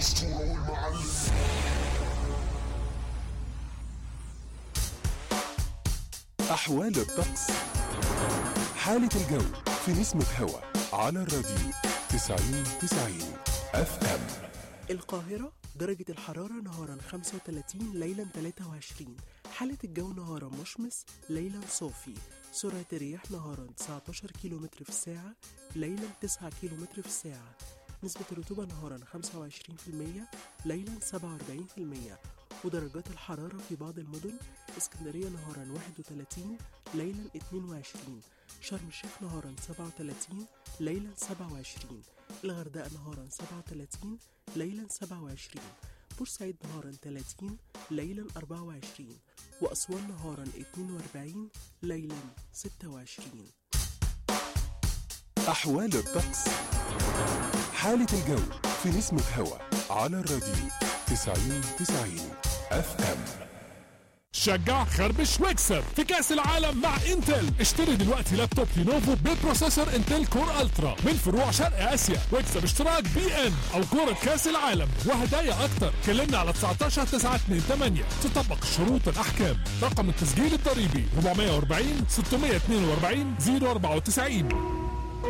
الأسطورة والمعلم أحوال الطقس حالة الجو في نسمة هوا على الراديو 90 90 اف ام القاهرة درجة الحرارة نهارا 35 ليلا 23 حالة الجو نهارا مشمس ليلا صافي سرعة الرياح نهارا 19 كيلومتر في الساعة ليلا 9 كيلومتر في الساعة نسبة الرطوبة نهارا 25% ليلا 47% ودرجات الحرارة في بعض المدن اسكندرية نهارا 31 ليلا 22 شرم الشيخ نهارا 37 ليلا 27 الغردقة نهارا 37 ليلا 27 بورسعيد نهارا 30 ليلا 24 وأسوان نهارا 42 ليلا 26 أحوال الطقس حالة الجو في نسمة هوا على الراديو 90 90 اف ام شجع خربش واكسب في كأس العالم مع انتل اشتري دلوقتي لابتوب لينوفو ببروسيسور انتل كور الترا من فروع شرق اسيا واكسب اشتراك بي ان او كورة كأس العالم وهدايا اكتر كلمنا على 19 928 تطبق الشروط الاحكام رقم التسجيل الضريبي 440 642 094